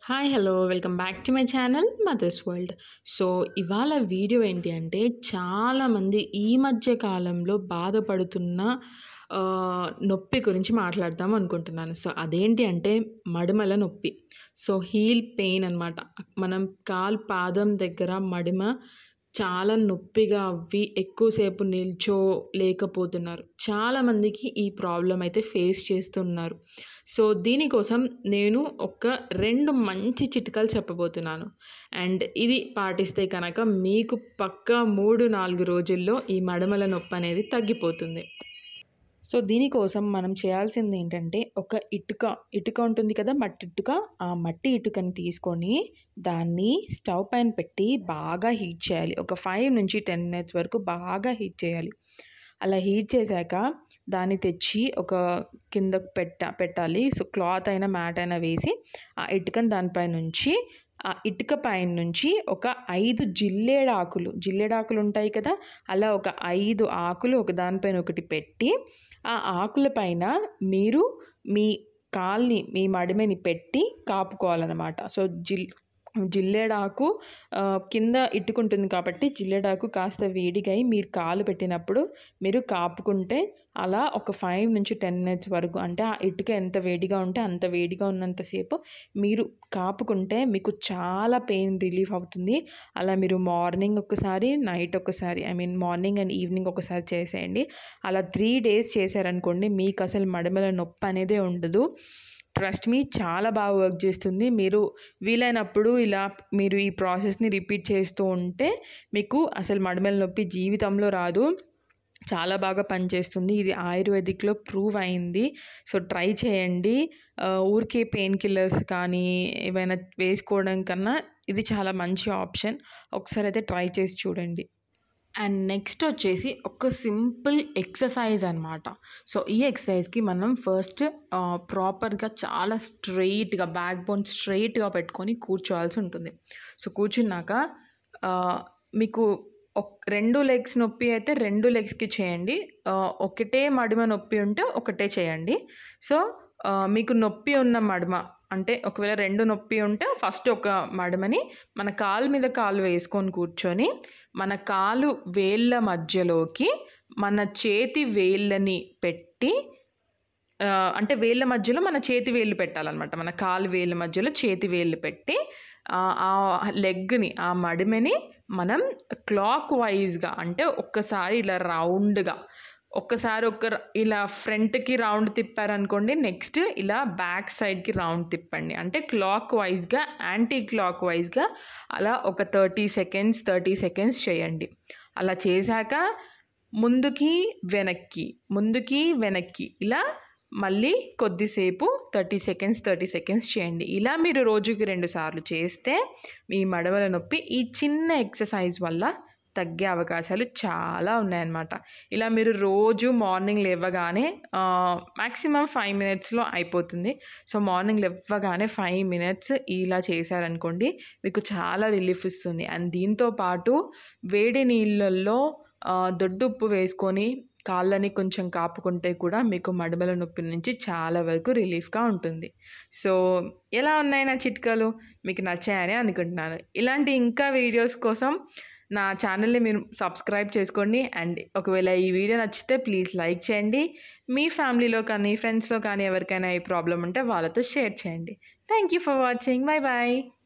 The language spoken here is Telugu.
hi hello welcome back to my channel mother's world so ఇవాళ వీడియో ఏంటి అంటే చాలామంది ఈ మధ్య కాలంలో బాధపడుతున్న ఆ, నొప్పి గురించి మాట్లాడదాం అనుకుంటున్నాను సో అదేంటి అంటే మడిమల నొప్పి సో హీల్ పెయిన్ అనమాట మనం కాల్ పాదం దగ్గర మడిమ చాలా నొప్పిగా అవ్వి ఎక్కువసేపు నిల్చో లేకపోతున్నారు చాలామందికి ఈ ప్రాబ్లం అయితే ఫేస్ చేస్తున్నారు సో దీనికోసం నేను ఒక రెండు మంచి చిట్కాలు చెప్పబోతున్నాను అండ్ ఇది పాటిస్తే కనుక మీకు పక్కా మూడు నాలుగు రోజుల్లో ఈ మడమల నొప్పి అనేది తగ్గిపోతుంది సో దీనికోసం మనం చేయాల్సింది ఏంటంటే ఒక ఇటుక ఇటుక ఉంటుంది కదా మట్టి ఇటుక ఆ మట్టి ఇటుకని తీసుకొని దాన్ని స్టవ్ పైన పెట్టి బాగా హీట్ చేయాలి ఒక ఫైవ్ నుంచి టెన్ మినిట్స్ వరకు బాగా హీట్ చేయాలి అలా హీట్ చేశాక దాన్ని తెచ్చి ఒక కింద పెట్ట పెట్టాలి సో క్లాత్ అయినా మ్యాట్ అయినా వేసి ఆ ఇటుకని దానిపై నుంచి ఆ ఇటుక పైన నుంచి ఒక ఐదు జిల్లేడు ఆకులు జిల్లేడు ఆకులు ఉంటాయి కదా అలా ఒక ఐదు ఆకులు ఒక దానిపైన ఒకటి పెట్టి ఆ ఆకుల పైన మీరు మీ కాల్ని మీ మడిమని పెట్టి కాపుకోవాలన్నమాట సో జిల్ జిల్లేడాకు ఆ, కింద ఇట్టుకుంటుంది కాబట్టి జిల్లేడాకు కాస్త వేడిగా అయి మీరు కాలు పెట్టినప్పుడు మీరు కాపుకుంటే అలా ఒక ఫైవ్ నుంచి టెన్ మినిట్స్ వరకు అంటే ఆ ఇటుక ఎంత వేడిగా ఉంటే అంత వేడిగా ఉన్నంతసేపు మీరు కాపుకుంటే మీకు చాలా పెయిన్ రిలీఫ్ అవుతుంది అలా మీరు మార్నింగ్ ఒకసారి నైట్ ఒకసారి I mean morning and evening ఒకసారి చేసేయండి అలా త్రీ డేస్ చేశారనుకోండి మీకు అసలు మడమల నొప్పి అనేదే ఉండదు ట్రస్ట్ మీ చాలా బాగా వర్క్ చేస్తుంది మీరు వీలైనప్పుడు ఇలా మీరు ఈ ప్రాసెస్ని రిపీట్ చేస్తూ ఉంటే మీకు అసలు మడమల నొప్పి జీవితంలో రాదు చాలా బాగా పనిచేస్తుంది ఇది ఆయుర్వేదిక్లో ప్రూవ్ అయింది సో ట్రై చేయండి ఆ, ఊరికే పెయిన్ కిల్లర్స్ కానీ ఏవైనా వేసుకోవడం కన్నా ఇది చాలా మంచి ఆప్షన్ ఒకసారి అయితే ట్రై చేసి చూడండి అండ్ నెక్స్ట్ వచ్చేసి ఒక సింపుల్ ఎక్సర్సైజ్ అనమాట సో ఈ ఎక్సర్సైజ్కి మనం ఫస్ట్ ప్రాపర్గా చాలా స్ట్రెయిట్గా బ్యాక్ బోన్ స్ట్రెయిట్గా పెట్టుకొని కూర్చోవాల్సి ఉంటుంది సో కూర్చున్నాక ఆ, మీకు ఒక్- రెండు లెగ్స్ నొప్పి అయితే రెండు లెగ్స్కి చేయండి ఆ, ఒకటే మడిమ నొప్పి ఉంటే ఒకటే చేయండి సో ఆ, మీకు నొప్పి ఉన్న మడిమ అంటే ఒకవేళ రెండు నొప్పి ఉంటే ఫస్ట్ ఒక మడమని మన కాలు మీద కాలు వేసుకొని కూర్చొని మన కాలు వేళ్ళ మధ్యలోకి మన చేతి వేళ్ళని పెట్టి ఆ, అంటే వేళ్ళ మధ్యలో మన చేతి వేళ్ళు పెట్టాలన్నమాట మన కాలు వేళ్ళ మధ్యలో చేతి వేళ్ళు పెట్టి ఆ, ఆ లెగ్ని ఆ మడిమెని మనం క్లాక్ వైజ్గా అంటే ఒక్కసారి ఇలా రౌండ్గా ఒక్కసారి ఒక ర- ఇలా ఫ్రంట్కి రౌండ్ తిప్పారనుకోండి నెక్స్ట్ ఇలా బ్యాక్ సైడ్కి రౌండ్ తిప్పండి అంటే క్లాక్ వైజ్గా యాంటీ క్లాక్ వైజ్గా అలా ఒక థర్టీ సెకండ్స్ థర్టీ సెకండ్స్ చేయండి అలా చేశాక ముందుకి వెనక్కి ముందుకి వెనక్కి ఇలా మళ్ళీ కొద్దిసేపు థర్టీ సెకండ్స్ థర్టీ సెకండ్స్ చేయండి ఇలా మీరు రోజుకి రెండు సార్లు చేస్తే మీ మడవల నొప్పి ఈ చిన్న ఎక్సర్సైజ్ వల్ల తగ్గే అవకాశాలు చాలా ఉన్నాయన్నమాట ఇలా మీరు రోజు మార్నింగ్ లేవగానే మ్యాక్సిమం ఫైవ్ మినిట్స్లో అయిపోతుంది సో మార్నింగ్ లేవగానే ఫైవ్ మినిట్స్ ఇలా చేశారనుకోండి మీకు చాలా రిలీఫ్ ఇస్తుంది అండ్ దీంతో పాటు వేడి నీళ్ళల్లో ఆ, దొడ్డు ఉప్పు వేసుకొని కాళ్ళని కొంచెం కాపుకుంటే కూడా మీకు మడమల నొప్పి నుంచి చాలా వరకు రిలీఫ్గా ఉంటుంది సో ఎలా ఉన్నాయి నా చిట్కాలు మీకు నచ్చాయని అనుకుంటున్నాను ఇలాంటి ఇంకా వీడియోస్ కోసం నా ఛానల్ని మీరు సబ్స్క్రైబ్ చేసుకోండి అండ్ ఒకవేళ ఈ వీడియో నచ్చితే ప్లీజ్ లైక్ చేయండి మీ ఫ్యామిలీలో కానీ ఫ్రెండ్స్లో కానీ ఎవరికైనా ఈ ప్రాబ్లం ఉంటే వాళ్ళతో షేర్ చేయండి thank you for watching bye bye